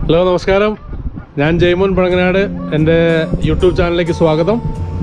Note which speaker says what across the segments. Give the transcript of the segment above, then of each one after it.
Speaker 1: hello നമസ്കാരം ഞാൻ ജയ്മോൻ പഴങ്ങനാട് എൻ്റെ യൂട്യൂബ് ചാനലിലേക്ക് സ്വാഗതം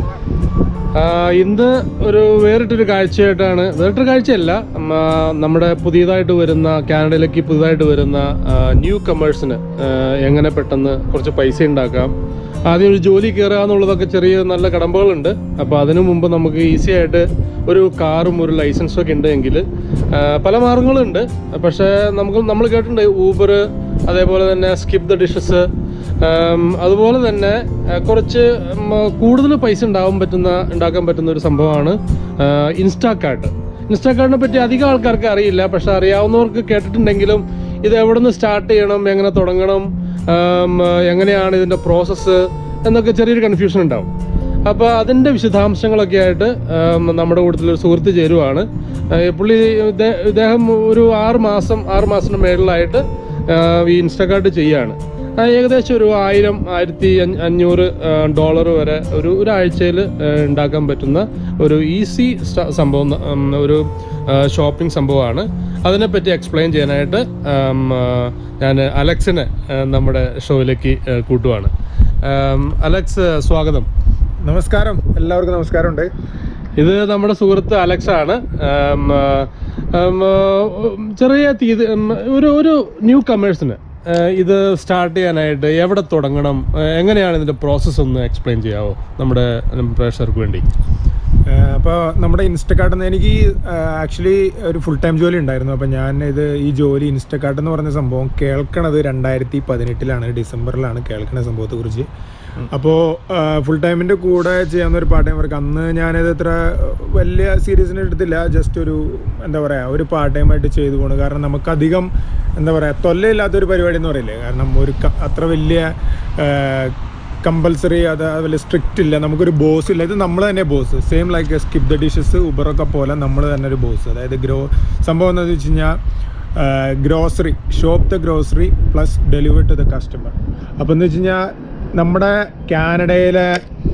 Speaker 1: ആ, ഇന്ന് ഒരു വേറിട്ടൊരു കാഴ്ചയായിട്ടാണ് വേറിട്ടൊരു കാഴ്ചയല്ല ഉം, ആ, നമ്മുടെ പുതിയതായിട്ട് വരുന്ന കാനഡയിലേക്ക് പുതിയതായിട്ട് വരുന്ന ന്യൂ കമേഴ്സിന് എങ്ങനെ പെട്ടെന്ന് കുറച്ച് പൈസ ഉണ്ടാക്കാം ആദ്യം ഒരു ജോലി കയറുക എന്നുള്ളതൊക്കെ ചെറിയ നല്ല കടമ്പകളുണ്ട് അപ്പോൾ അതിനു മുമ്പ് നമുക്ക് ഈസി ആയിട്ട് ഒരു കാറും ഒരു ലൈസൻസും ഒക്കെ ഉണ്ടെങ്കിൽ ആ, പല മാർഗങ്ങളുണ്ട് പക്ഷേ നമുക്ക് നമ്മൾ കേട്ടിട്ടുണ്ട് ഊബർ അതേപോലെ തന്നെ സ്കിപ്പ് ദ ഡിഷസ് അതുപോലെ തന്നെ ആ, കുറച്ച് ഉം, കൂടുതൽ പൈസ ഉണ്ടാവാൻ പറ്റുന്ന ഉണ്ടാക്കാൻ പറ്റുന്ന ഒരു സംഭവമാണ് ഇൻസ്റ്റാകാർട്ട് ഇൻസ്റ്റാകാർട്ടിനെ പറ്റി അധികം ആൾക്കാർക്ക് അറിയില്ല പക്ഷെ അറിയാവുന്നവർക്ക് കേട്ടിട്ടുണ്ടെങ്കിലും ഇത് എവിടെ നിന്ന് സ്റ്റാർട്ട് ചെയ്യണം എങ്ങനെ തുടങ്ങണം ആം, എങ്ങനെയാണ് ഇതിൻ്റെ പ്രോസസ്സ് എന്നൊക്കെ ചെറിയൊരു കൺഫ്യൂഷൻ ഉണ്ടാവും അപ്പോൾ അതിൻ്റെ വിശദാംശങ്ങളൊക്കെ ആയിട്ട് ആം, നമ്മുടെ കൂട്ടത്തിലൊരു സുഹൃത്ത് ചേരുവാണ് ആ, പുള്ളി ഇദ്ദേ- ഇദ്ദേഹം ഒരു ആറ് മാസം ആറ് മാസത്തിന് മേളിലായിട്ട് ആ, ഈ ഇൻസ്റ്റാകാർട്ട് ചെയ്യാണ് ആ, ഏകദേശം ഒരു ആയിരം ആയിരത്തി അഞ്ഞ- അഞ്ഞൂറ് ഡോളർ വരെ ഒരു ഒരാഴ്ചയിൽ ഉണ്ടാക്കാൻ പറ്റുന്ന ഒരു ഈസി സംഭവം ഉം, ഒരു ഷോപ്പിംഗ് സംഭവമാണ് അതിനെപ്പറ്റി എക്സ്പ്ലെയിൻ ചെയ്യാനായിട്ട് ഉം, ആ, ഞാൻ അലക്സിനെ ആ, നമ്മുടെ ഷോയിലേക്ക് ആ, കൂട്ടുവാണ് ഉം, അലക്സ് സ്വാഗതം
Speaker 2: നമസ്കാരം എല്ലാവർക്കും നമസ്കാരമുണ്ട്
Speaker 1: ഇത് നമ്മുടെ സുഹൃത്ത് അലക്സ് ആണ് ഉം, ആ, ഉം, ആ, ചെറിയ തീയതി ഉം, ഒരു ഒരു ന്യൂ കമേഴ്സിന് ഇത് സ്റ്റാർട്ട് ചെയ്യാനായിട്ട് എവിടെ തുടങ്ങണം ആ, എങ്ങനെയാണ് ഇതിന്റെ പ്രോസസ്സ് ഒന്ന് എക്സ്പ്ലെയിൻ ചെയ്യാവോ നമ്മുടെ പ്രേക്ഷകർക്ക് വേണ്ടി
Speaker 2: അപ്പോൾ നമ്മുടെ ഇൻസ്റ്റക്കാർട്ട് നിന്ന് എനിക്ക് ആക്ച്വലി ഒരു ഫുൾ ടൈം ജോലി ഉണ്ടായിരുന്നു അപ്പോൾ ഞാൻ ഇത് ഈ ജോലി ഇൻസ്റ്റക്കാർട്ട് എന്ന് പറഞ്ഞ സംഭവം കേൾക്കണത് രണ്ടായിരത്തി പതിനെട്ടിലാണ് ഡിസംബറിലാണ് കേൾക്കണ സംഭവത്തെക്കുറിച്ച് അപ്പോൾ ഫുൾ ടൈമിൻ്റെ കൂടെ ചെയ്യാവുന്ന ഒരു പാർട്ട് ടൈം വർക്ക് അന്ന് ഞാനിത് ഇത്ര വലിയ സീരിയസിന് എടുത്തില്ല ജസ്റ്റ് ഒരു എന്താ പറയുക ഒരു പാർട്ട് ടൈം ആയിട്ട് ചെയ്തു പോകണം കാരണം നമുക്കധികം എന്താ പറയുക തൊല്ലയില്ലാത്തൊരു പരിപാടി എന്ന് പറയില്ലേ കാരണം ഒരു ക- അത്ര വലിയ കമ്പൽസറി അത് അതുപോലെ സ്ട്രിക്റ്റ് ഇല്ല നമുക്കൊരു ബോസ് ഇല്ല ഇത് നമ്മൾ തന്നെ boss same like skip the dishes ഉബറൊക്കെ പോലെ നമ്മൾ തന്നെ ഒരു ബോസ് അതായത് ഗ്രോ സംഭവം എന്താണെന്ന് വെച്ച് കഴിഞ്ഞാൽ grocery shop the grocery plus deliver to the customer അപ്പോൾ എന്ന് വെച്ച് കഴിഞ്ഞാൽ നമ്മുടെ കാനഡയിലെ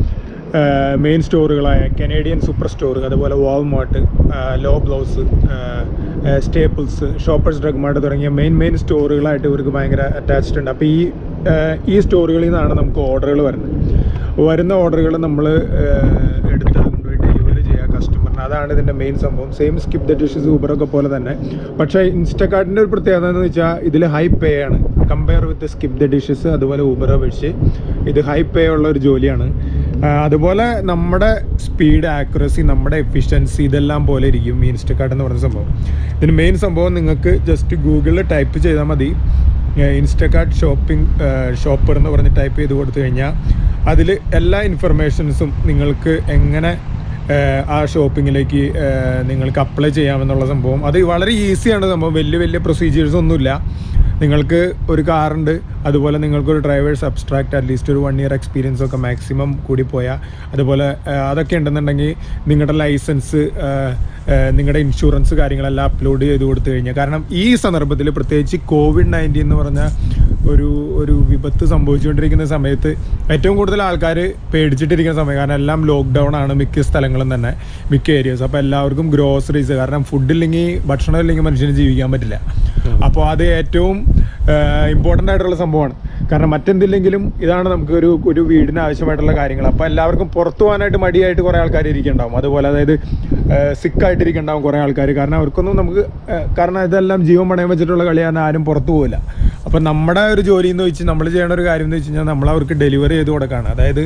Speaker 2: മെയിൻ സ്റ്റോറുകളായ കനേഡിയൻ സൂപ്പർ സ്റ്റോർ അതുപോലെ Walmart Loblaws Staples Shoppers Drug Mart തുടങ്ങിയ മെയിൻ മെയിൻ സ്റ്റോറുകളായിട്ട് ഇവർക്ക് ഭയങ്കര അറ്റാച്ച്ഡ് ഉണ്ട് അപ്പോൾ ഈ ആ, ഈ സ്റ്റോറുകളിൽ നിന്നാണ് നമുക്ക് ഓർഡറുകൾ വരുന്നത് വരുന്ന ഓർഡറുകൾ നമ്മൾ എടുത്ത് കൊണ്ടുപോയി ഡെലിവറി ചെയ്യുക കസ്റ്റമറിന് അതാണ് ഇതിൻ്റെ മെയിൻ സംഭവം സെയിം സ്കിപ്പ് ദ ഡിഷസ് ഊബറൊക്കെ പോലെ തന്നെ പക്ഷേ ഇൻസ്റ്റക്കാർട്ടിൻ്റെ ഒരു പ്രത്യേകത എന്ന് വെച്ചാൽ ഇതിൽ ഹൈ പേ ആണ് compare with skip the dishes അതുപോലെ ഊബർ അപേക്ഷിച്ച് ഇത് ഹൈ പേ ഉള്ള ഒരു ജോലിയാണ് ആ, അതുപോലെ നമ്മുടെ സ്പീഡ് ആക്യുറസി നമ്മുടെ എഫിഷ്യൻസി ഇതെല്ലാം പോലെ ഇരിക്കും ഈ ഇൻസ്റ്റക്കാർട്ട് എന്ന് പറയുന്ന സംഭവം ഇതിന് മെയിൻ സംഭവം നിങ്ങൾക്ക് ജസ്റ്റ് ഗൂഗിളിൽ ടൈപ്പ് ചെയ്താൽ മതി ഇൻസ്റ്റക്കാർട്ട് ഷോപ്പിംഗ് ഷോപ്പർ എന്ന് പറഞ്ഞ് ടൈപ്പ് ചെയ്ത് കൊടുത്തു കഴിഞ്ഞാൽ അതിൽ എല്ലാ ഇൻഫർമേഷൻസും നിങ്ങൾക്ക് എങ്ങനെ ഏഹ് ആ ഷോപ്പിങ്ങിലേക്ക് ഏഹ് നിങ്ങൾക്ക് അപ്ലൈ ചെയ്യാമെന്നുള്ള സംഭവം അത് വളരെ ഈസിയാണ് സംഭവം വലിയ വലിയ പ്രൊസീജിയേഴ്സ് ഒന്നുമില്ല നിങ്ങൾക്ക് ഒരു കാറുണ്ട് അതുപോലെ നിങ്ങൾക്കൊരു ഡ്രൈവേഴ്സ് അബ്സ്ട്രാക്ട് അറ്റ്ലീസ്റ്റ് ഒരു വൺ ഇയർ എക്സ്പീരിയൻസ് ഒക്കെ മാക്സിമം കൂടി പോയാൽ അതുപോലെ ഏഹ് അതൊക്കെ ഉണ്ടെന്നുണ്ടെങ്കിൽ നിങ്ങളുടെ ലൈസൻസ് നിങ്ങളുടെ ഇൻഷുറൻസ് കാര്യങ്ങളെല്ലാം അപ്ലോഡ് ചെയ്ത് കൊടുത്തു കഴിഞ്ഞാൽ കാരണം ഈ സന്ദർഭത്തിൽ പ്രത്യേകിച്ച് കോവിഡ് നയൻറ്റീൻ എന്ന് പറഞ്ഞ ഒരു ഒരു വിപത്ത് സംഭവിച്ചുകൊണ്ടിരിക്കുന്ന സമയത്ത് ഏറ്റവും കൂടുതൽ ആൾക്കാർ പേടിച്ചിട്ടിരിക്കുന്ന സമയം കാരണം എല്ലാം ലോക്ക്ഡൗൺ ആണ് മിക്ക സ്ഥലങ്ങളും തന്നെ മിക്ക ഏരിയസ് അപ്പോൾ എല്ലാവർക്കും ഗ്രോസറീസ് കാരണം ഫുഡ് ഇല്ലെങ്കിൽ ഭക്ഷണം ഇല്ലെങ്കിൽ മനുഷ്യന് ജീവിക്കാൻ പറ്റില്ല അപ്പോൾ അത് ഏറ്റവും ഇമ്പോർട്ടൻ്റ് ആയിട്ടുള്ള സംഭവമാണ് കാരണം മറ്റെന്തില്ലെങ്കിലും ഇതാണ് നമുക്ക് ഒരു ഒരു വീടിന് ആവശ്യമായിട്ടുള്ള കാര്യങ്ങൾ അപ്പോൾ എല്ലാവർക്കും പുറത്തു പോകാനായിട്ട് മടിയായിട്ട് കുറേ ആൾക്കാർ ഇരിക്കുന്നുണ്ടാവും അതുപോലെ അതായത് സിക്കായിട്ടിരിക്കുന്നുണ്ടാവും കുറേ ആൾക്കാർ കാരണം അവർക്കൊന്നും നമുക്ക് ഏഹ്, കാരണം ഇതെല്ലാം ജീവൻ പണയം വെച്ചിട്ടുള്ള കളിയാണ് ആരും പുറത്തു പോകില്ല അപ്പം നമ്മുടെ ഒരു ജോലി എന്ന് വെച്ച് നമ്മൾ ചെയ്യേണ്ട ഒരു കാര്യം എന്ന് വെച്ച് കഴിഞ്ഞാൽ നമ്മൾ അവർക്ക് ഡെലിവറി ചെയ്ത് കൊടുക്കുകയാണ് അതായത്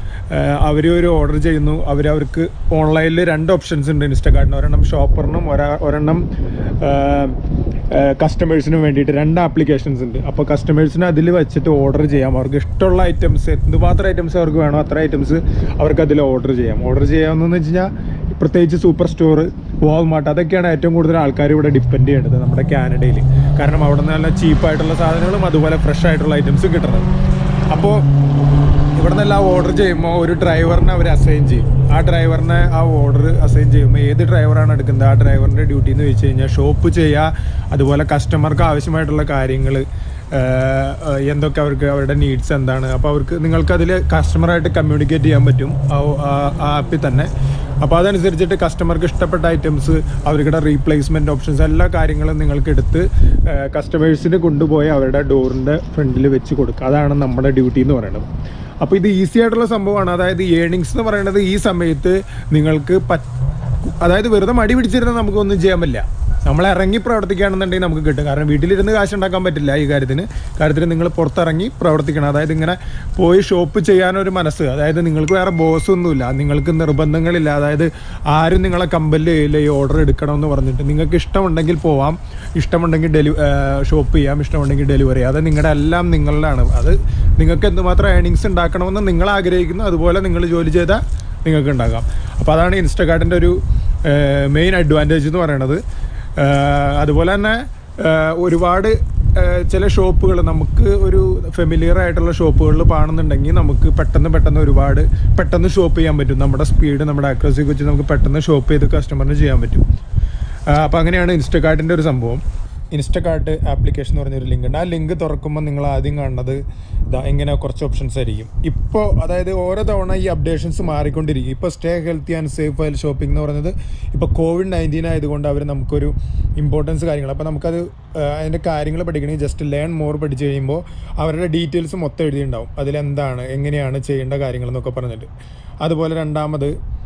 Speaker 2: അവർ ഒരു ഓർഡർ ചെയ്യുന്നു അവർ അവർക്ക് ഓൺലൈനിൽ രണ്ട് ഓപ്ഷൻസ് ഉണ്ട് ഇൻസ്റ്റക്കാർട്ടിന് ഒരെണ്ണം ഷോപ്പറിനും ഒരാ ഒരെണ്ണം കസ്റ്റമേഴ്സിനും വേണ്ടിയിട്ട് രണ്ട് ആപ്ലിക്കേഷൻസ് ഉണ്ട് അപ്പോൾ കസ്റ്റമേഴ്സിന് അതിൽ വെച്ചിട്ട് ഓർഡർ ചെയ്യാം അവർക്ക് ഇഷ്ടമുള്ള ഐറ്റംസ് എന്തുമാത്രം ഐറ്റംസ് അവർക്ക് വേണോ അത്ര ഐറ്റംസ് അവർക്ക് അതിൽ ഓർഡർ ചെയ്യാം ഓർഡർ ചെയ്യാമെന്ന് വെച്ച് കഴിഞ്ഞാൽ പ്രത്യേകിച്ച് സൂപ്പർ സ്റ്റോർ വാൾമാർട്ട് അതൊക്കെയാണ് ഏറ്റവും കൂടുതൽ ആൾക്കാർ ഇവിടെ ഡിപ്പെൻഡ് ചെയ്യേണ്ടത് നമ്മുടെ കാനഡയിൽ കാരണം അവിടെ നിന്ന് നല്ല ചീപ്പായിട്ടുള്ള സാധനങ്ങളും അതുപോലെ ഫ്രഷ് ആയിട്ടുള്ള ഐറ്റംസും കിട്ടുന്നത് അപ്പോൾ ഇവിടെ നിന്നെല്ലാം ഓർഡർ ചെയ്യുമ്പോൾ ഒരു ഡ്രൈവറിനെ അവർ അസൈൻ ചെയ്യും ആ ഡ്രൈവറിനെ ആ ഓർഡർ അസൈൻ ചെയ്യുമ്പോൾ ഏത് ഡ്രൈവറാണ് എടുക്കുന്നത് ആ ഡ്രൈവറിൻ്റെ ഡ്യൂട്ടി എന്ന് വെച്ച് കഴിഞ്ഞാൽ ഷോപ്പ് ചെയ്യുക അതുപോലെ കസ്റ്റമർക്ക് ആവശ്യമായിട്ടുള്ള കാര്യങ്ങൾ ഏഹ്, എന്തൊക്കെ അവർക്ക് അവരുടെ നീഡ്സ് എന്താണ് അപ്പോൾ അവർക്ക് നിങ്ങൾക്ക് അതിൽ കസ്റ്റമറായിട്ട് കമ്മ്യൂണിക്കേറ്റ് ചെയ്യാൻ പറ്റും ആ- ആ- ആ ആപ്പിൽ തന്നെ അപ്പോൾ അതനുസരിച്ചിട്ട് കസ്റ്റമർക്ക് ഇഷ്ടപ്പെട്ട ഐറ്റംസ് അവരുടെ റീപ്ലേസ്മെൻറ്റ് ഓപ്ഷൻസ് എല്ലാ കാര്യങ്ങളും നിങ്ങൾക്ക് എടുത്ത് കസ്റ്റമേഴ്സിന് കൊണ്ടുപോയി അവരുടെ ഡോറിൻ്റെ ഫ്രണ്ടിൽ വെച്ച് കൊടുക്കുക അതാണ് നമ്മുടെ ഡ്യൂട്ടി എന്ന് പറയുന്നത് അപ്പോൾ ഇത് ഈസി ആയിട്ടുള്ള സംഭവമാണ് അതായത് ഏണിങ്സ് എന്ന് പറയുന്നത് ഈ സമയത്ത് നിങ്ങൾക്ക് പറ്റ അതായത് വെറുതെ മടി പിടിച്ചിരുന്നാൽ നമുക്കൊന്നും ചെയ്യാൻ പറ്റില്ല നമ്മൾ ഇറങ്ങി പ്രവർത്തിക്കുകയാണെന്നുണ്ടെങ്കിൽ നമുക്ക് കിട്ടും കാരണം വീട്ടിലിരുന്ന് കാശ് ഉണ്ടാക്കാൻ പറ്റില്ല ഈ കാര്യത്തിന് കാര്യത്തിന് നിങ്ങൾ പുറത്തിറങ്ങി പ്രവർത്തിക്കണം അതായത് ഇങ്ങനെ പോയി ഷോപ്പ് ചെയ്യാനൊരു മനസ്സ് അതായത് നിങ്ങൾക്ക് വേറെ ബോസ് ഒന്നുമില്ല നിങ്ങൾക്ക് നിർബന്ധങ്ങളില്ല അതായത് ആരും നിങ്ങളെ കമ്പല് ചെയ്യില്ല ഈ ഓർഡർ എടുക്കണം എന്ന് പറഞ്ഞിട്ട് നിങ്ങൾക്ക് ഇഷ്ടമുണ്ടെങ്കിൽ പോവാം ഇഷ്ടമുണ്ടെങ്കിൽ ഡെലി ഷോപ്പ് ചെയ്യാം ഇഷ്ടമുണ്ടെങ്കിൽ ഡെലിവറി ചെയ്യാം അത് നിങ്ങളുടെ എല്ലാം നിങ്ങളുടെയാണ് അത് നിങ്ങൾക്ക് എന്തുമാത്രം ഏണിങ്സ് ഉണ്ടാക്കണമെന്ന് നിങ്ങൾ ആഗ്രഹിക്കുന്നു അതുപോലെ നിങ്ങൾ ജോലി ചെയ്താൽ നിങ്ങൾക്ക് ഉണ്ടാക്കാം അപ്പോൾ അതാണ് ഇൻസ്റ്റകാർട്ടിൻ്റെ ഒരു മെയിൻ അഡ്വാൻറ്റേജ് എന്ന് പറയണത് ഏഹ് അതുപോലെ തന്നെ ഏഹ് ഒരുപാട് ഏഹ് ചില ഷോപ്പുകൾ നമുക്ക് ഒരു ഫെമിലിയർ ആയിട്ടുള്ള ഷോപ്പുകളിൽ കാണുന്നുണ്ടെങ്കിൽ നമുക്ക് പെട്ടെന്ന് പെട്ടെന്ന് ഒരുപാട് പെട്ടെന്ന് ഷോപ്പ് ചെയ്യാൻ പറ്റും നമ്മുടെ സ്പീഡ് നമ്മുടെ ആക്യുറസി വെച്ച് നമുക്ക് പെട്ടെന്ന് ഷോപ്പ് ചെയ്ത് കസ്റ്റമറിന് ചെയ്യാൻ പറ്റും അപ്പോൾ അങ്ങനെയാണ് ഇൻസ്റ്റകാർട്ടിൻ്റെ ഒരു സംഭവം ഇൻസ്റ്റകാർട്ട് ആപ്ലിക്കേഷൻ എന്ന് പറഞ്ഞൊരു ലിങ്ക് ഉണ്ട് ആ ലിങ്ക് തുറക്കുമ്പോൾ നിങ്ങൾ ആദ്യം കാണുന്നത് ഇതാ ഇങ്ങനെ കുറച്ച് ഓപ്ഷൻസ് ആയിരിക്കും ഇപ്പോൾ അതായത് ഓരോ തവണ ഈ അപ്ഡേഷൻസ് മാറിക്കൊണ്ടിരിക്കും ഇപ്പോൾ സ്റ്റേ ഹെൽത്തി ആൻഡ് സേഫ് ഫയൽ ഷോപ്പിംഗ് എന്ന് പറയുന്നത് ഇപ്പോൾ കോവിഡ് നയൻറ്റീൻ ആയതുകൊണ്ട് അവർ നമുക്കൊരു ഇമ്പോർട്ടൻസ് കാര്യങ്ങൾ അപ്പോൾ നമുക്കത് ആ, അതിൻ്റെ കാര്യങ്ങൾ പഠിക്കണമെങ്കിൽ ജസ്റ്റ് ലേൺ മോർ പഠിച്ചു കഴിയുമ്പോൾ അവരുടെ ഡീറ്റെയിൽസ് മൊത്തം എഴുതിയിട്ടുണ്ടാവും അതിലെന്താണ് എങ്ങനെയാണ് ചെയ്യേണ്ട കാര്യങ്ങൾ എന്നൊക്കെ പറഞ്ഞിട്ട് അതുപോലെ രണ്ടാമത്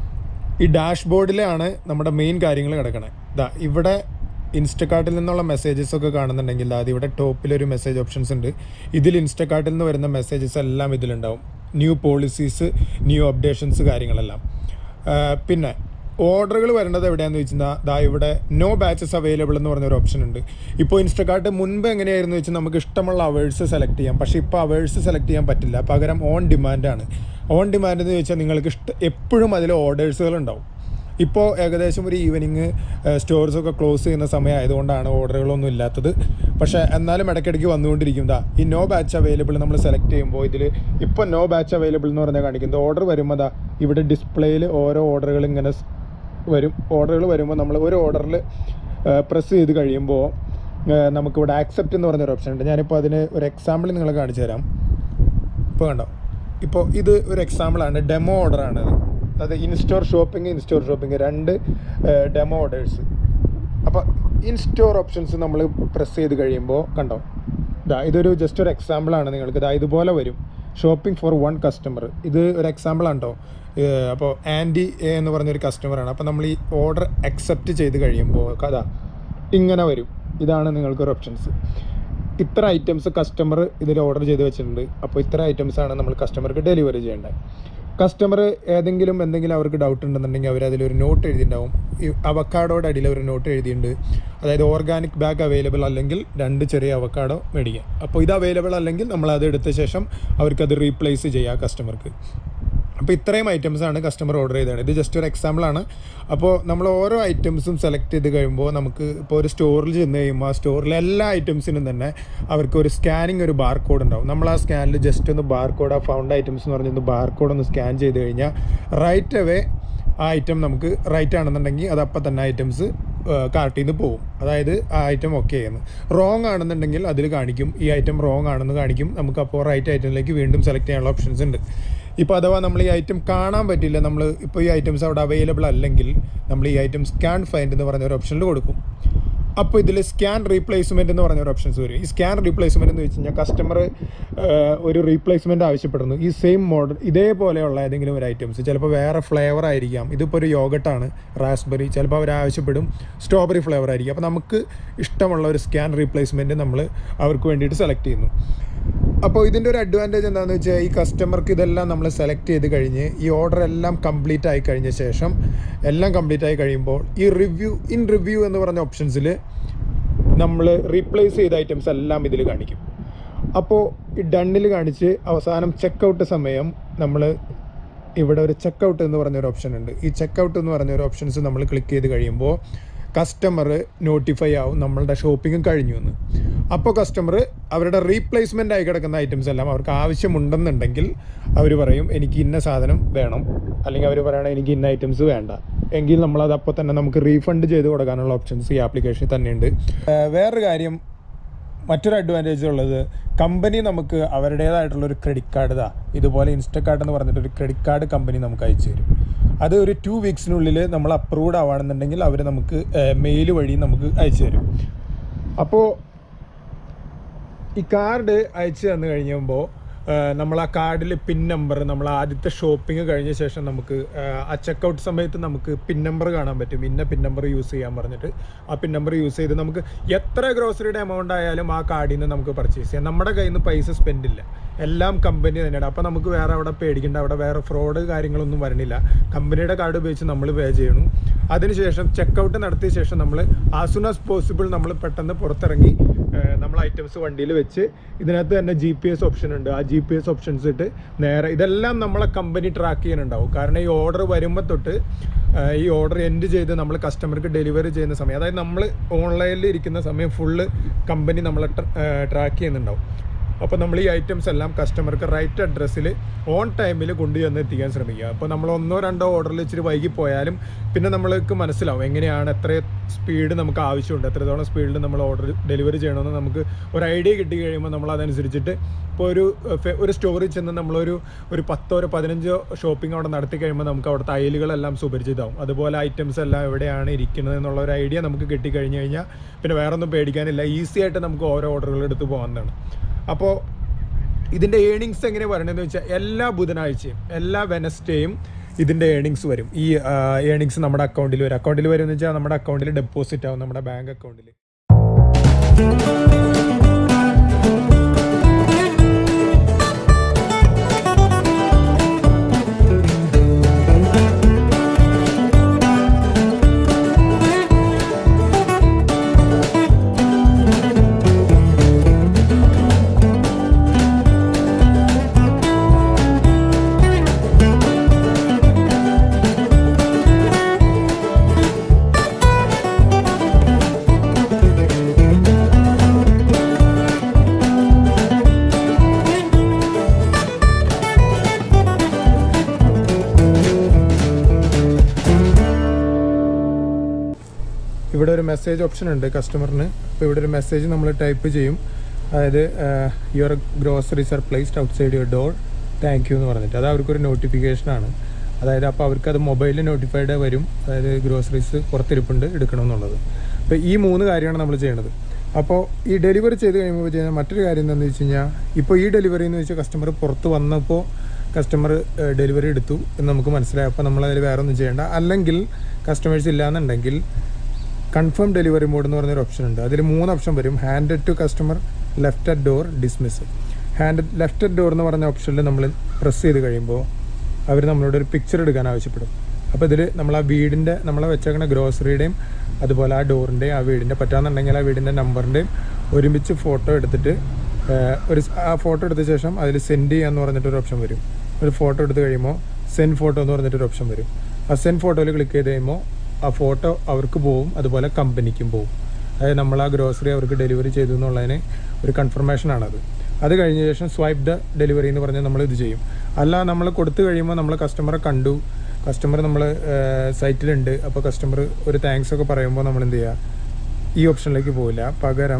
Speaker 2: ഈ ഡാഷ്ബോർഡിലാണ് നമ്മുടെ മെയിൻ കാര്യങ്ങൾ കിടക്കണേ ഇതാ ഇവിടെ ഇൻസ്റ്റക്കാർട്ടിൽ നിന്നുള്ള മെസ്സേജസ് ഒക്കെ കാണുന്നുണ്ടെങ്കിൽ അത് ഇവിടെ ടോപ്പിൽ ഒരു മെസ്സേജ് ഓപ്ഷൻസ് ഉണ്ട് ഇതിൽ ഇൻസ്റ്റക്കാർട്ടിൽ നിന്ന് വരുന്ന മെസ്സേജസ് എല്ലാം ഇതിലുണ്ടാവും ന്യൂ പോളിസീസ് ന്യൂ അപ്ഡേഷൻസ് കാര്യങ്ങളെല്ലാം ആ, പിന്നെ ഓർഡറുകൾ വരേണ്ടത് എവിടെയാണെന്ന് വെച്ചാൽ ദാ ഇവിടെ നോ ബാച്ചസ് അവൈലബിൾ എന്ന് പറഞ്ഞൊരു ഓപ്ഷൻ ഉണ്ട് ഇപ്പോൾ ഇൻസ്റ്റക്കാർട്ട് മുൻപ് എങ്ങനെയായിരുന്നു വെച്ചാൽ നമുക്ക് ഇഷ്ടമുള്ള അവേഴ്സ് സെലക്ട് ചെയ്യാം പക്ഷേ ഇപ്പോൾ അവേഴ്സ് സെലക്ട് ചെയ്യാൻ പറ്റില്ല പകരം ഓൺ ഡിമാൻഡാണ് ഓൺ ഡിമാൻഡ് എന്ന് ചോദിച്ചാൽ നിങ്ങൾക്ക് ഇഷ്ട എപ്പോഴും അതിൽ ഓർഡേഴ്സുകൾ ഉണ്ടാവും ഇപ്പോൾ ഏകദേശം ഒരു ഈവനിങ് സ്റ്റോർസൊക്കെ ക്ലോസ് ചെയ്യുന്ന സമയമായതുകൊണ്ടാണ് ഓർഡറുകളൊന്നും ഇല്ലാത്തത് പക്ഷേ എന്നാലും ഇടയ്ക്കിടയ്ക്ക് വന്നുകൊണ്ടിരിക്കും ദാ ഈ നോ ബാച്ച് അവൈലബിൾ നമ്മൾ സെലക്ട് ചെയ്യുമ്പോൾ ഇതിൽ ഇപ്പോൾ നോ ബാച്ച് അവൈലബിൾ എന്ന് പറഞ്ഞാൽ കാണിക്കുന്നത് ഓർഡർ വരുമ്പോൾ ദാ ഇവിടെ ഡിസ്പ്ലേയിൽ ഓരോ ഓർഡറുകൾ ഇങ്ങനെ സ് വരും ഓർഡറുകൾ വരുമ്പോൾ നമ്മൾ ഒരു ഓർഡറിൽ പ്രസ് ചെയ്ത് കഴിയുമ്പോൾ ഏഹ് നമുക്കിവിടെ ആക്സെപ്റ്റ് എന്ന് പറഞ്ഞൊരു ഓപ്ഷൻ ഉണ്ട് ഞാനിപ്പോൾ അതിന് ഒരു എക്സാമ്പിൾ നിങ്ങളെ കാണിച്ചു തരാം ഇപ്പോൾ കണ്ടോ ഇപ്പോൾ ഇത് ഒരു എക്സാമ്പിളാണ് ഡെമോ ഓർഡറാണ് ഇത് അത് ഇൻസ്റ്റോർ ഷോപ്പിംഗ് ഇൻസ്റ്റോർ ഷോപ്പിംഗ് രണ്ട് ഡെമോ ഓർഡേഴ്സ് അപ്പോൾ ഇൻസ്റ്റോർ ഓപ്ഷൻസ് നമ്മൾ പ്രസ് ചെയ്ത് കഴിയുമ്പോൾ കണ്ടോ ഇതാ ഇതൊരു ജസ്റ്റ് ഒരു എക്സാമ്പിളാണ് നിങ്ങൾക്ക് ഇതാ ഇതുപോലെ വരും ഷോപ്പിംഗ് ഫോർ വൺ കസ്റ്റമർ ഇത് ഒരു എക്സാമ്പിളാണ് കേട്ടോ അപ്പോൾ ആൻറ്റി എ എന്ന് പറഞ്ഞൊരു കസ്റ്റമറാണ് അപ്പോൾ നമ്മൾ ഈ ഓർഡർ അക്സെപ്റ്റ് ചെയ്ത് കഴിയുമ്പോൾ കഥ ഇങ്ങനെ വരും ഇതാണ് നിങ്ങൾക്കൊരു ഓപ്ഷൻസ് ഇത്ര ഐറ്റംസ് കസ്റ്റമർ ഇതിൽ ഓർഡർ ചെയ്ത് വെച്ചിട്ടുണ്ട് അപ്പോൾ ഇത്ര ഐറ്റംസ് ആണ് നമ്മൾ കസ്റ്റമർക്ക് ഡെലിവറി ചെയ്യേണ്ടത് കസ്റ്റമർ ഏതെങ്കിലും എന്തെങ്കിലും അവർക്ക് ഡൗട്ട് ഉണ്ടെന്നുണ്ടെങ്കിൽ അവർ അതിലൊരു നോട്ട് എഴുതിയിട്ടുണ്ടാവും ഈ അവക്കാഡോയുടെ അടിയിൽ ഒരു നോട്ട് എഴുതിയിട്ടുണ്ട് അതായത് ഓർഗാനിക് ബാഗ് അവൈലബിൾ അല്ലെങ്കിൽ രണ്ട് ചെറിയ അവക്കാഡോ മേടിക്കുക അപ്പോൾ ഇത് അവൈലബിൾ അല്ലെങ്കിൽ നമ്മൾ അത് എടുത്ത ശേഷം അവർക്കത് റീപ്ലേസ് ചെയ്യുക കസ്റ്റമർക്ക് അപ്പോൾ ഇത്രയും ഐറ്റംസ് ആണ് കസ്റ്റമർ ഓർഡർ ചെയ്തത് ഇത് ജസ്റ്റ് ഒരു എക്സാമ്പിൾ ആണ് അപ്പോൾ നമ്മൾ ഓരോ ഐറ്റംസും സെലക്ട് ചെയ്ത് കഴിയുമ്പോൾ നമുക്ക് ഇപ്പോൾ ഒരു സ്റ്റോറിൽ ചെന്ന് കഴിയുമ്പോൾ ആ സ്റ്റോറിലെ എല്ലാ ഐറ്റംസിനും തന്നെ അവർക്ക് ഒരു സ്കാനിങ് ഒരു ബാർ കോഡ് ഉണ്ടാവും നമ്മൾ ആ സ്കാനിൽ ജസ്റ്റ് ഒന്ന് ബാർ കോഡ് ആ ഫൗണ്ട് ഐറ്റംസ് എന്ന് പറഞ്ഞൊന്ന് ബാർ കോഡ് ഒന്ന് സ്കാൻ ചെയ്ത് കഴിഞ്ഞാൽ റൈറ്റ് അവേ ആ ഐറ്റം നമുക്ക് റൈറ്റ് ആണെന്നുണ്ടെങ്കിൽ അത് അപ്പം തന്നെ ഐറ്റംസ് കാർട്ടിൽ നിന്ന് പോകും അതായത് ആ ഐറ്റം ഓക്കെ ആയിരുന്നു റോങ് ആണെന്നുണ്ടെങ്കിൽ അതിൽ കാണിക്കും ഈ ഐറ്റം റോങ് ആണെന്ന് കാണിക്കും നമുക്ക് അപ്പോൾ റൈറ്റ് ഐറ്റത്തിലേക്ക് വീണ്ടും സെലക്ട് ചെയ്യാനുള്ള ഓപ്ഷൻസ് ഉണ്ട് ഇപ്പോൾ അഥവാ നമ്മൾ ഈ ഐറ്റം കാണാൻ പറ്റില്ല നമ്മൾ ഇപ്പോൾ ഈ ഐറ്റംസ് അവിടെ അവൈലബിൾ അല്ലെങ്കിൽ നമ്മൾ ഈ ഐറ്റം സ്കാൻ ഫൈൻഡ് എന്ന് പറഞ്ഞ ഒരു ഓപ്ഷനിൽ കൊടുക്കും അപ്പോൾ ഇതിൽ സ്കാൻ റീപ്ലേസ്മെൻറ്റ് എന്ന് പറഞ്ഞ ഒരു ഓപ്ഷൻസ് വരും ഈ സ്കാൻ റീപ്ലേസ്മെൻറ്റ് എന്ന് വെച്ച് കഴിഞ്ഞാൽ കസ്റ്റമർ ഒരു റീപ്ലേസ്മെൻറ്റ് ആവശ്യപ്പെടുന്നു ഈ സെയിം മോഡൽ ഇതേപോലെയുള്ള ഏതെങ്കിലും ഒരു ഐറ്റംസ് ചിലപ്പോൾ വേറെ ഫ്ലേവർ ആയിരിക്കാം ഇതിപ്പോൾ ഒരു യോഗട്ടാണ് റാസ്ബെറി ചിലപ്പോൾ അവർ ആവശ്യപ്പെടും സ്ട്രോബെറി ഫ്ലേവർ ആയിരിക്കും അപ്പോൾ നമുക്ക് ഇഷ്ടമുള്ള ഒരു സ്കാൻ റീപ്ലേസ്മെൻറ്റ് നമ്മൾ അവർക്ക് വേണ്ടിയിട്ട് സെലക്ട് ചെയ്യുന്നു അപ്പോൾ ഇതിൻ്റെ ഒരു അഡ്വാൻറ്റേജ് എന്താണെന്ന് വെച്ചാൽ ഈ കസ്റ്റമർക്ക് ഇതെല്ലാം നമ്മൾ സെലക്ട് ചെയ്ത് കഴിഞ്ഞ് ഈ ഓർഡർ എല്ലാം കംപ്ലീറ്റ് ആയി കഴിഞ്ഞ ശേഷം എല്ലാം കംപ്ലീറ്റ് ആയി കഴിയുമ്പോൾ ഈ റിവ്യൂ ഇൻ റിവ്യൂ എന്ന് പറഞ്ഞ ഓപ്ഷൻസിൽ നമ്മൾ റീപ്ലേസ് ചെയ്ത ഐറ്റംസ് എല്ലാം ഇതിൽ കാണിക്കും അപ്പോൾ ഈ ഡണ്ണിൽ കാണിച്ച് അവസാനം ചെക്കൗട്ട് സമയം നമ്മൾ ഇവിടെ ഒരു ചെക്കൗട്ട് എന്ന് പറഞ്ഞൊരു ഓപ്ഷൻ ഉണ്ട് ഈ ചെക്കൗട്ട് എന്ന് പറഞ്ഞൊരു ഓപ്ഷൻസ് നമ്മൾ ക്ലിക്ക് ചെയ്ത് കഴിയുമ്പോൾ കസ്റ്റമർ നോട്ടിഫൈ ആവും നമ്മളുടെ ഷോപ്പിംഗ് കഴിഞ്ഞു എന്ന് അപ്പോൾ കസ്റ്റമർ അവരുടെ റീപ്ലേസ്മെൻ്റ് ആയി കിടക്കുന്ന ഐറ്റംസ് എല്ലാം അവർക്ക് ആവശ്യമുണ്ടെന്നുണ്ടെങ്കിൽ അവർ പറയും എനിക്ക് ഇന്ന സാധനം വേണം അല്ലെങ്കിൽ അവർ പറയണം എനിക്ക് ഇന്ന ഐറ്റംസ് വേണ്ട എങ്കിൽ നമ്മളത് അപ്പോൾ തന്നെ നമുക്ക് റീഫണ്ട് ചെയ്ത് കൊടുക്കാനുള്ള ഓപ്ഷൻസ് ഈ ആപ്ലിക്കേഷനിൽ തന്നെയുണ്ട് ഏഹ് വേറൊരു കാര്യം മറ്റൊരു അഡ്വാൻറ്റേജ് ഉള്ളത് കമ്പനി നമുക്ക് അവരുടേതായിട്ടുള്ള ഒരു ക്രെഡിറ്റ് കാർഡ് ഇതാ ഇതുപോലെ ഇൻസ്റ്റക്കാർഡ് എന്ന് പറഞ്ഞിട്ട് ഒരു ക്രെഡിറ്റ് കാർഡ് കമ്പനി നമുക്ക് അയച്ചു തരും അത് ഒരു ടു വീക്സിനുള്ളിൽ നമ്മൾ അപ്രൂവ്ഡ് ആവുകയാണെന്നുണ്ടെങ്കിൽ അവർ നമുക്ക് മെയിൽ വഴി നമുക്ക് അയച്ചു തരും അപ്പോൾ ഈ കാർഡ് അയച്ചു തന്നു കഴിയുമ്പോൾ നമ്മൾ ആ കാർഡിൽ പിൻ നമ്പർ നമ്മൾ ആദ്യത്തെ ഷോപ്പിംഗ് കഴിഞ്ഞ ശേഷം നമുക്ക് ആ ചെക്കൗട്ട് സമയത്ത് നമുക്ക് പിൻ നമ്പർ കാണാൻ പറ്റും ഇന്ന പിൻ നമ്പർ യൂസ് ചെയ്യാൻ പറഞ്ഞിട്ട് ആ പിൻ നമ്പർ യൂസ് ചെയ്ത് നമുക്ക് എത്ര ഗ്രോസറിയുടെ എമൗണ്ട് ആയാലും ആ കാർഡിൽ നിന്ന് നമുക്ക് പർച്ചേസ് ചെയ്യാം നമ്മുടെ കയ്യിൽ നിന്ന് പൈസ സ്പെൻഡ് ഇല്ല എല്ലാം കമ്പനി തന്നെയാണ് അപ്പോൾ നമുക്ക് വേറെ അവിടെ പേടിക്കേണ്ട അവിടെ വേറെ ഫ്രോഡ് കാര്യങ്ങളൊന്നും വരണില്ല കമ്പനിയുടെ കാർഡ് ഉപയോഗിച്ച് നമ്മൾ പേ ചെയ്യണം അതിനുശേഷം ചെക്കൗട്ട് നടത്തിയ ശേഷം നമ്മൾ ആസ് സൂൺ ആസ് പോസിബിൾ നമ്മൾ പെട്ടെന്ന് പുറത്തിറങ്ങി ഏഹ്, നമ്മൾ ഐറ്റംസ് വണ്ടിയിൽ വെച്ച് ഇതിനകത്ത് തന്നെ ജി പി എസ് ഓപ്ഷൻ ഉണ്ട് ആ ജി പി എസ് ഓപ്ഷൻസ് ഇട്ട് നേരെ ഇതെല്ലാം നമ്മളെ കമ്പനി ട്രാക്ക് ചെയ്യാനുണ്ടാവും കാരണം ഈ ഓർഡർ വരുമ്പോൾ തൊട്ട് ഏഹ്, ഈ ഓർഡർ എൻഡ് ചെയ്ത് നമ്മൾ കസ്റ്റമർക്ക് ഡെലിവറി ചെയ്യുന്ന സമയം അതായത് നമ്മൾ ഓൺലൈനിൽ ഇരിക്കുന്ന സമയം ഫുള്ള് കമ്പനി നമ്മളെ ട്രാക്ക് ചെയ്യുന്നുണ്ടാവും അപ്പോൾ നമ്മൾ ഈ ഐറ്റംസ് എല്ലാം കസ്റ്റമർക്ക് റൈറ്റ് അഡ്രസ്സിൽ ഓൺ ടൈമിൽ കൊണ്ടുചെന്ന് എത്തിക്കാൻ ശ്രമിക്കുക അപ്പോൾ നമ്മൾ ഒന്നോ രണ്ടോ ഓർഡറിൽ ഇച്ചിരി വൈകി പോയാലും പിന്നെ നമ്മൾക്ക് മനസ്സിലാവും എങ്ങനെയാണ് എത്ര സ്പീഡ് നമുക്ക് ആവശ്യമുണ്ട് എത്രത്തോളം സ്പീഡിൽ നമ്മൾ ഓർഡർ ഡെലിവറി ചെയ്യണമെന്ന് നമുക്ക് ഒരു ഐഡിയ കിട്ടി കഴിയുമ്പോൾ നമ്മൾ അതനുസരിച്ചിട്ട് ഇപ്പോൾ ഒരു ഫെ- ഒരു സ്റ്റോറിൽ ചെന്ന് നമ്മളൊരു ഒരു പത്തോ ഒരു പതിനഞ്ചോ ഷോപ്പിംഗ് അവിടെ നടത്തി കഴിയുമ്പോൾ നമുക്ക് അവിടുത്തെ അയലുകളെല്ലാം സുപരിചിതമാവും അതുപോലെ ഐറ്റംസ് എല്ലാം എവിടെയാണ് ഇരിക്കുന്നത് എന്നുള്ള ഒരു ഐഡിയ നമുക്ക് കിട്ടിക്കഴിഞ്ഞ് കഴിഞ്ഞാൽ പിന്നെ വേറെ ഒന്നും പേടിക്കാനില്ല ഈസി ആയിട്ട് നമുക്ക് ഓരോ ഓർഡറുകൾ എടുത്ത് പോകാവുന്നതാണ് അപ്പോൾ ഇതിൻ്റെ ഏണിങ്സ് എങ്ങനെ വരണമെന്ന് വെച്ചാൽ എല്ലാ ബുധനാഴ്ചയും എല്ലാ വെനസ്ഡേയും ഇതിൻ്റെ ഏണിങ്സ് വരും ഈ ഏണിങ്സ് നമ്മുടെ അക്കൗണ്ടിൽ വരും അക്കൗണ്ടിൽ വരും എന്ന് വെച്ചാൽ നമ്മുടെ അക്കൗണ്ടിൽ ഡെപ്പോസിറ്റ് ആവും നമ്മുടെ ബാങ്ക് അക്കൗണ്ടിൽ ഇവിടെ ഒരു മെസ്സേജ് ഓപ്ഷൻ ഉണ്ട് കസ്റ്റമറിന് അപ്പോൾ ഇവിടെ ഒരു മെസ്സേജ് നമ്മൾ ടൈപ്പ് ചെയ്യും അതായത് your groceries are placed outside your door thank you എന്ന് പറഞ്ഞിട്ട് അത് അവർക്കൊരു നോട്ടിഫിക്കേഷനാണ് അതായത് അപ്പോൾ അവർക്ക് അത് മൊബൈലിൽ നോട്ടിഫൈഡ് വരും അതായത് ഗ്രോസറീസ് പുറത്തിരിപ്പുണ്ട് എടുക്കണമെന്നുള്ളത് അപ്പോൾ ഈ മൂന്ന് കാര്യമാണ് നമ്മൾ ചെയ്യണത് അപ്പോൾ ഈ ഡെലിവറി ചെയ്ത് കഴിയുമ്പോൾ ചെയ്യുന്ന മറ്റൊരു കാര്യം എന്താണെന്ന് വെച്ച് കഴിഞ്ഞാൽ ഇപ്പോൾ ഈ ഡെലിവറി എന്ന് വെച്ചാൽ കസ്റ്റമർ പുറത്ത് വന്നപ്പോൾ കസ്റ്റമർ ഡെലിവറി എടുത്തു എന്ന് നമുക്ക് മനസ്സിലായി അപ്പോൾ നമ്മളതിൽ വേറെ ഒന്നും ചെയ്യേണ്ട അല്ലെങ്കിൽ കസ്റ്റമേഴ്സ് ഇല്ലാന്നുണ്ടെങ്കിൽ കൺഫേം ഡെലിവറി മോഡ് എന്ന് പറഞ്ഞൊരു ഓപ്ഷൻ ഉണ്ട് അതിൽ മൂന്ന് ഓപ്ഷൻ വരും hand to customer left at door dismiss hand left at door എന്ന് പറഞ്ഞ ഓപ്ഷനിൽ നമ്മൾ പ്രസ് ചെയ്ത് കഴിയുമ്പോൾ അവർ നമ്മളോട് ഒരു പിക്ചർ എടുക്കാൻ ആവശ്യപ്പെടും അപ്പോൾ ഇതിൽ നമ്മൾ ആ വീടിൻ്റെ നമ്മളെ വെച്ചേക്കുന്ന ഗ്രോസറിയുടെയും അതുപോലെ ആ ഡോറിൻ്റെയും ആ വീടിൻ്റെ പറ്റാന്നുണ്ടെങ്കിൽ ആ വീടിൻ്റെ നമ്പറിൻ്റെയും ഒരുമിച്ച് ഫോട്ടോ എടുത്തിട്ട് ഏഹ്, ഒരു സ്- ആ ഫോട്ടോ എടുത്ത ശേഷം അതിൽ സെൻഡ് ചെയ്യാന്ന് പറഞ്ഞിട്ടൊരു ഓപ്ഷൻ വരും ഒരു ഫോട്ടോ എടുത്ത് കഴിയുമ്പോൾ സെൻഡ് ഫോട്ടോ എന്ന് പറഞ്ഞിട്ടൊരു ഓപ്ഷൻ വരും ആ സെൻഡ് ഫോട്ടോയിൽ ക്ലിക്ക് ചെയ്ത് കഴിയുമ്പോൾ ആ ഫോട്ടോ അവർക്ക് പോവും അതുപോലെ കമ്പനിക്കും പോവും അതായത് നമ്മൾ ആ ഗ്രോസറി അവർക്ക് ഡെലിവറി ചെയ്തു എന്നുള്ളതിന് ഒരു കൺഫർമേഷനാണത് അത് കഴിഞ്ഞ ശേഷം സ്വൈപ്പ് ദ ഡെലിവറി എന്ന് പറഞ്ഞാൽ നമ്മൾ ഇത് ചെയ്യും അല്ല നമ്മൾ കൊടുത്തു കഴിയുമ്പോൾ നമ്മൾ കസ്റ്റമറെ കണ്ടു കസ്റ്റമർ നമ്മൾ സൈറ്റിലുണ്ട് അപ്പോൾ കസ്റ്റമർ ഒരു താങ്ക്സ് ഒക്കെ പറയുമ്പോൾ നമ്മൾ എന്ത് ചെയ്യുക ഈ ഓപ്ഷനിലേക്ക് പോവില്ല പകരം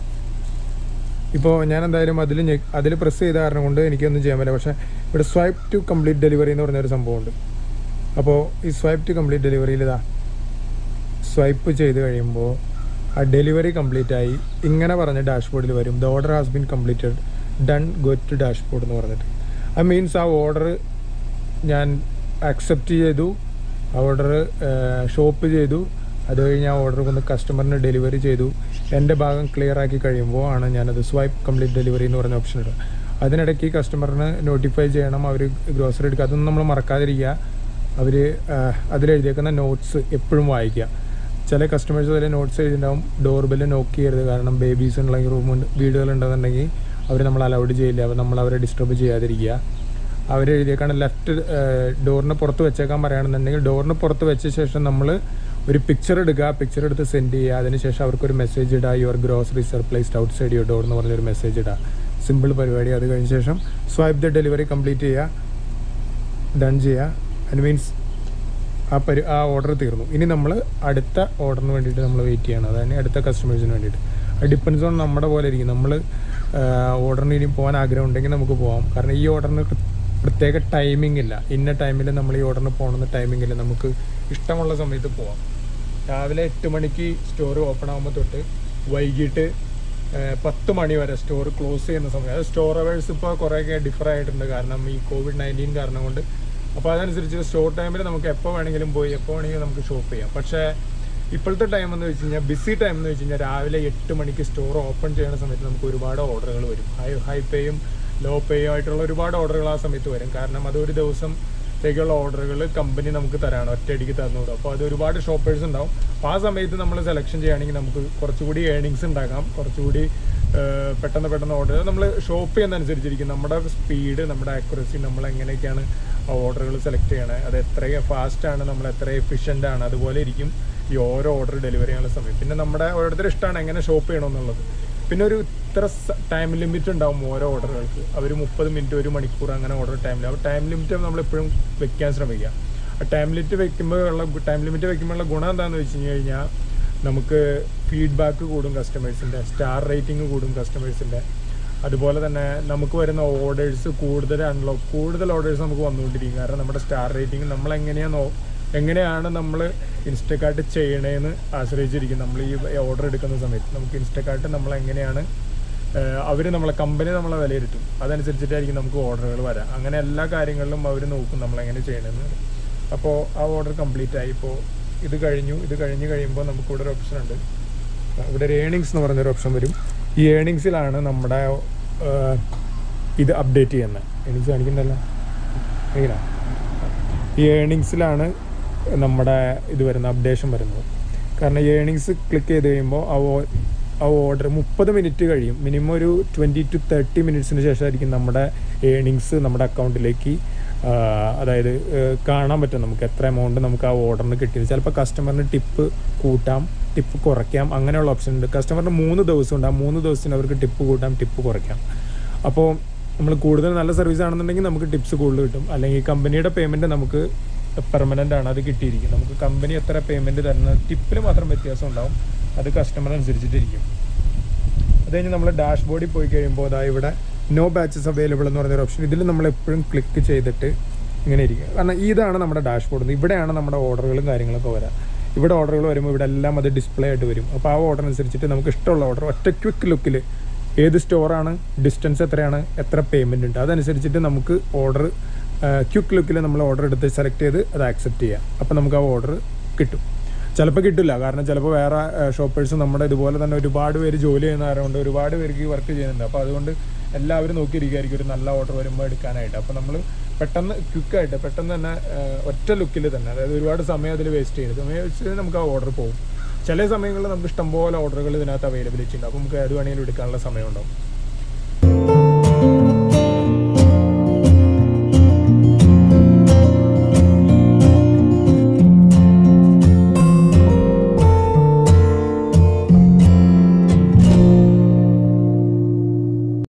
Speaker 2: ഇപ്പോൾ ഞാൻ എന്തായാലും അതിൽ അതിൽ പ്രസ് ചെയ്ത കാരണം കൊണ്ട് എനിക്കൊന്നും ചെയ്യാൻ പറ്റില്ല പക്ഷേ ഇവിടെ സ്വൈപ്പ് ടു കംപ്ലീറ്റ് ഡെലിവറി എന്ന് പറഞ്ഞൊരു സംഭവമുണ്ട് അപ്പോൾ ഈ സ്വൈപ്പ് ടു കംപ്ലീറ്റ് ഡെലിവറിയിൽ ഇതാ സ്വൈപ്പ് ചെയ്ത് കഴിയുമ്പോൾ ആ ഡെലിവറി കംപ്ലീറ്റ് ആയി ഇങ്ങനെ പറഞ്ഞ ഡാഷ്ബോർഡിൽ വരും the order has been completed done go to dashboard എന്ന് പറഞ്ഞിട്ട് അത് മീൻസ് ആ ഓർഡർ ഞാൻ അക്സെപ്റ്റ് ചെയ്തു ഓർഡർ ഷോപ്പ് ചെയ്തു അത് കഴിഞ്ഞ് ആ ഓർഡർ കൊണ്ട് കസ്റ്റമറിന് ഡെലിവറി ചെയ്തു എൻ്റെ ഭാഗം ക്ലിയർ ആക്കി കഴിയുമ്പോൾ ആണ് ഞാനത് സ്വൈപ്പ് കംപ്ലീറ്റ് ഡെലിവറി എന്ന് പറഞ്ഞ ഓപ്ഷൻ ഇടുക അതിനിടയ്ക്ക് കസ്റ്റമറിന് നോട്ടിഫൈ ചെയ്യണം അവർ ഗ്രോസറി എടുക്കുക അതൊന്നും നമ്മൾ മറക്കാതിരിക്കുക അവർ അതിലെഴുതിയേക്കുന്ന നോട്ട്സ് എപ്പോഴും വായിക്കുക ചില കസ്റ്റമേഴ്സ് അതിൽ നോട്ട്സ് എഴുതിയിട്ടുണ്ടാവും ഡോർ ബെല്ല് നോക്ക് ചെയ്യരുത് കാരണം ബേബീസ് ഉണ്ടെങ്കിൽ റൂം വീടുകളുണ്ടെന്നുണ്ടെങ്കിൽ അവർ നമ്മൾ അലൗഡ് ചെയ്യില്ല അപ്പോൾ നമ്മൾ അവരെ ഡിസ്റ്റർബ് ചെയ്യാതിരിക്കുക അവർ എഴുതിയേക്കാണ് ലെഫ്റ്റ് ഡോറിന് പുറത്ത് വെച്ചേക്കാൻ പറയുകയാണെന്നുണ്ടെങ്കിൽ ഡോറിന് പുറത്ത് വെച്ച ശേഷം നമ്മൾ ഒരു പിക്ചർ എടുക്കുക പിക്ചർ എടുത്ത് സെൻഡ് ചെയ്യുക അതിനുശേഷം അവർക്കൊരു മെസ്സേജ് ഇടുക your groceries are placed outside your door എന്ന് പറഞ്ഞൊരു മെസ്സേജ് ഇടുക സിമ്പിൾ പരിപാടി അത് കഴിഞ്ഞ ശേഷം സ്വൈപ്പ് ദ ഡെലിവറി കംപ്ലീറ്റ് ചെയ്യുക ഡൺ ചെയ്യുക അത് മീൻസ് ആ പരി ആ ഓർഡർ തീർന്നു ഇനി നമ്മൾ അടുത്ത ഓർഡറിന് വേണ്ടിയിട്ട് നമ്മൾ വെയിറ്റ് ചെയ്യണം അതായത് അടുത്ത കസ്റ്റമേഴ്സിന് വേണ്ടിയിട്ട് അത് ഡിപ്പെൻസ് ഓൺ നമ്മുടെ പോലെ ഇരിക്കും നമ്മൾ ഓർഡറിന് ഇനി പോകാൻ ആഗ്രഹം ഉണ്ടെങ്കിൽ നമുക്ക് പോകാം കാരണം ഈ ഓർഡറിന് പ്രത്യേക ടൈമിംഗ് ഇല്ല ഇന്ന ടൈമിൽ നമ്മൾ ഈ ഓർഡറിന് പോകണമെന്ന് ടൈമിംഗ് ഇല്ല നമുക്ക് ഇഷ്ടമുള്ള സമയത്ത് പോവാം രാവിലെ എട്ട് മണിക്ക് സ്റ്റോർ ഓപ്പൺ ആകുമ്പോൾ തൊട്ട് വൈകിട്ട് ഏഹ്, പത്ത് മണി വരെ സ്റ്റോർ ക്ലോസ് ചെയ്യുന്ന സമയം അത് സ്റ്റോർ അവേഴ്സ് ഇപ്പോൾ കുറേയൊക്കെ ഡിഫർ ആയിട്ടുണ്ട് കാരണം ഈ കോവിഡ് നയൻറ്റീൻ കാരണം കൊണ്ട് അപ്പോൾ അതനുസരിച്ച് സ്റ്റോർ ടൈമിൽ നമുക്ക് എപ്പോൾ വേണമെങ്കിലും പോയി എപ്പോൾ വേണമെങ്കിലും നമുക്ക് ഷോപ്പ് ചെയ്യാം പക്ഷേ ഇപ്പോഴത്തെ ടൈം എന്ന് വെച്ച് കഴിഞ്ഞാൽ ബിസി ടൈം എന്ന് വെച്ച് കഴിഞ്ഞാൽ രാവിലെ എട്ട് മണിക്ക് സ്റ്റോർ ഓപ്പൺ ചെയ്യുന്ന സമയത്ത് നമുക്ക് ഒരുപാട് ഓർഡറുകൾ വരും ഹൈ ഹൈ പേയും ലോ പേയും ആയിട്ടുള്ള ഒരുപാട് ഓർഡറുകൾ ആ സമയത്ത് വരും കാരണം അത് ഒരു ദിവസത്തേക്കുള്ള ഓർഡറുകൾ കമ്പനി നമുക്ക് തരാണ് ഒറ്റയടിക്ക് തന്നുവിടും അപ്പോൾ അത് ഒരുപാട് ഷോപ്പേഴ്സ് ഉണ്ടാവും അപ്പോൾ ആ സമയത്ത് നമ്മൾ സെലക്ഷൻ ചെയ്യുകയാണെങ്കിൽ നമുക്ക് കുറച്ചുകൂടി ഏണിങ്സ് ഉണ്ടാക്കാം കുറച്ചുകൂടി ഏഹ്, പെട്ടെന്ന് പെട്ടെന്ന് ഓർഡർ നമ്മൾ ഷോപ്പ് ചെയ്യുന്നതനുസരിച്ചിരിക്കും നമ്മുടെ സ്പീഡ് നമ്മുടെ ആക്യുറസി നമ്മൾ എങ്ങനെയൊക്കെയാണ് ആ ഓർഡറുകൾ സെലക്ട് ചെയ്യണത് അത് എത്ര ഫാസ്റ്റ് ആണ് നമ്മൾ എത്ര എഫിഷ്യൻ്റ് ആണ് അതുപോലെ ഇരിക്കും ഈ ഓരോ ഓർഡർ ഡെലിവറി ചെയ്യാനുള്ള സമയം പിന്നെ നമ്മുടെ ഓരോരുത്തർ ഇഷ്ടമാണ് എങ്ങനെ ഷോപ്പ് ചെയ്യണമെന്നുള്ളത് പിന്നെ ഒരു ഇത്ര ടൈം ലിമിറ്റ് ഉണ്ടാവും ഓരോ ഓർഡറുകൾക്ക് അവർ മുപ്പത് മിനിറ്റ് ഒരു മണിക്കൂർ അങ്ങനെ ഓർഡർ ടൈമിൽ അപ്പോൾ ടൈം ലിമിറ്റ് നമ്മൾ എപ്പോഴും വെക്കാൻ ശ്രമിക്കുക ആ ടൈം ലിമിറ്റ് വെക്കുമ്പോൾ ഉള്ള ടൈം ലിമിറ്റ് വെക്കുമ്പോഴുള്ള ഗുണം എന്താണെന്ന് വെച്ച് കഴിഞ്ഞ് കഴിഞ്ഞാൽ നമുക്ക് ഫീഡ്ബാക്ക് കൂടും കസ്റ്റമേഴ്സിൻ്റെ സ്റ്റാർ റേറ്റിംഗ് കൂടും കസ്റ്റമേഴ്സിൻ്റെ അതുപോലെ തന്നെ നമുക്ക് വരുന്ന ഓർഡേഴ്സ് കൂടുതൽ അൺലോക്ക് കൂടുതൽ ഓർഡേഴ്സ് നമുക്ക് വന്നുകൊണ്ടിരിക്കും കാരണം നമ്മുടെ സ്റ്റാർ റേറ്റിംഗ് നമ്മൾ എങ്ങനെയാണ് എങ്ങനെയാണ് നമ്മൾ ഇൻസ്റ്റക്കാർട്ട് ചെയ്യണേന്ന് ആശ്രയിച്ചിരിക്കും നമ്മൾ ഈ ഓർഡർ എടുക്കുന്ന സമയത്ത് നമുക്ക് ഇൻസ്റ്റക്കാർട്ട് നമ്മൾ എങ്ങനെയാണ് അവർ നമ്മളെ കമ്പനി നമ്മളെ വിലയിരുത്തും അതനുസരിച്ചിട്ടായിരിക്കും നമുക്ക് ഓർഡറുകൾ വരാം അങ്ങനെ എല്ലാ കാര്യങ്ങളിലും അവർ നോക്കും നമ്മൾ എങ്ങനെ ചെയ്യണമെന്ന് അപ്പോൾ ആ ഓർഡർ കംപ്ലീറ്റ് ആയി ഇപ്പോൾ ഇത് കഴിഞ്ഞു ഇത് കഴിഞ്ഞ് കഴിയുമ്പോൾ നമുക്ക് ഇവിടെ ഒരു ഓപ്ഷൻ ഉണ്ട് ഇവിടെ ഒരു ഏണിങ്സ് എന്ന് പറയുന്നൊരു ഓപ്ഷൻ വരും ഈ ഏണിങ്സിലാണ് നമ്മുടെ ആ, ഇത് അപ്ഡേറ്റ് ചെയ്യുന്നത് ഏണിങ്സ് കാണിക്കണ്ടല്ലോ എങ്ങനെ ഈ ഏണിങ്സിലാണ് നമ്മുടെ ഇത് വരുന്ന അപ്ഡേഷൻ വരുന്നത് കാരണം ഈ ഏണിങ്സ് ക്ലിക്ക് ചെയ്ത് കഴിയുമ്പോൾ ആ ഓ- ആ ഓർഡർ മുപ്പത് മിനിറ്റ് കഴിയും മിനിമം ഒരു ട്വൻറ്റി ടു തേർട്ടി മിനിറ്റ്സിന് ശേഷമായിരിക്കും നമ്മുടെ ഏണിങ്സ് നമ്മുടെ അക്കൗണ്ടിലേക്ക് അതായത് ആ, കാണാൻ പറ്റും നമുക്ക് എത്ര എമൗണ്ട് നമുക്ക് ആ ഓർഡറിന് കിട്ടിയത് ചിലപ്പോൾ കസ്റ്റമറിന് ടിപ്പ് കൂട്ടാം ടിപ്പ് കുറയ്ക്കാം അങ്ങനെയുള്ള ഓപ്ഷൻ ഉണ്ട് കസ്റ്റമറിന് മൂന്ന് ദിവസം ഉണ്ട് ആ മൂന്ന് ദിവസത്തിന് അവർക്ക് ടിപ്പ് കൂട്ടാം ടിപ്പ് കുറയ്ക്കാം അപ്പോൾ നമ്മൾ കൂടുതൽ നല്ല സർവീസ് ആണെന്നുണ്ടെങ്കിൽ നമുക്ക് ടിപ്സ് കൂടുതൽ കിട്ടും അല്ലെങ്കിൽ കമ്പനിയുടെ പേയ്മെൻറ്റ് നമുക്ക് പെർമനൻ്റ് ആണ് അത് കിട്ടിയിരിക്കും നമുക്ക് കമ്പനി എത്ര പേയ്മെൻറ്റ് തരുന്ന ടിപ്പിൽ മാത്രം വ്യത്യാസം ഉണ്ടാവും അത് കസ്റ്റമർ അനുസരിച്ചിട്ടിരിക്കും അത് കഴിഞ്ഞ് നമ്മൾ ഡാഷ്ബോർഡിൽ പോയി കഴിയുമ്പോൾ അതാ ഇവിടെ നോ ബാച്ചസ് അവൈലബിൾ എന്ന് പറഞ്ഞൊരു ഓപ്ഷൻ ഇതിൽ നമ്മൾ എപ്പോഴും ക്ലിക്ക് ചെയ്തിട്ട് ഇങ്ങനെ ഇരിക്കുക കാരണം ഇതാണ് നമ്മുടെ ഡാഷ്ബോർഡ് ഇവിടെയാണ് നമ്മുടെ ഓർഡറുകളും കാര്യങ്ങളൊക്കെ വരാം ഇവിടെ ഓർഡറുകൾ വരുമ്പോൾ ഇവിടെ എല്ലാം അത് ഡിസ്പ്ലേ ആയിട്ട് വരും അപ്പോൾ ആ ഓർഡർ അനുസരിച്ചിട്ട് നമുക്ക് ഇഷ്ടമുള്ള ഓർഡർ ഒറ്റ ക്വിക്ക് ലുക്കിൽ ഏത് സ്റ്റോറാണ് ഡിസ്റ്റൻസ് എത്രയാണ് എത്ര പേയ്മെൻറ്റ് ഉണ്ട് അതനുസരിച്ചിട്ട് നമുക്ക് ഓർഡർ ക്വിക്ക് ലുക്കിൽ നമ്മൾ ഓർഡർ എടുത്ത് സെലക്ട് ചെയ്ത് അത് ആക്സെപ്റ്റ് ചെയ്യാം അപ്പോൾ നമുക്ക് ആ ഓർഡർ കിട്ടും ചിലപ്പോൾ കിട്ടില്ല കാരണം ചിലപ്പോൾ വേറെ ഷോപ്പേഴ്സ് നമ്മുടെ ഇതുപോലെ തന്നെ ഒരുപാട് പേര് ജോലി ചെയ്യുന്ന ആയതുകൊണ്ട് ഒരുപാട് പേർക്ക് വർക്ക് ചെയ്യുന്നുണ്ട് അപ്പോൾ അതുകൊണ്ട് എല്ലാവരും നോക്കിയിരിക്കുകയായിരിക്കും ഒരു നല്ല ഓർഡർ വരുമ്പോൾ എടുക്കാനായിട്ട് അപ്പോൾ നമ്മൾ പെട്ടെന്ന് ക്വിക്കായിട്ട് പെട്ടെന്ന് തന്നെ ആ, ഒറ്റ ലുക്കിൽ തന്നെ അതായത് ഒരുപാട് സമയം അതിൽ വേസ്റ്റ് ചെയ്ത് സമയം വെച്ച് നമുക്ക് ആ ഓർഡർ പോകും ചില സമയങ്ങളിൽ നമുക്ക് ഇഷ്ടംപോലെ ഓർഡറുകൾ ഇതിനകത്ത് അവൈലബിലിറ്റി ഉണ്ട് അപ്പോൾ നമുക്ക് ഏത് വേണമെങ്കിലും എടുക്കാനുള്ള സമയം ഉണ്ടാവും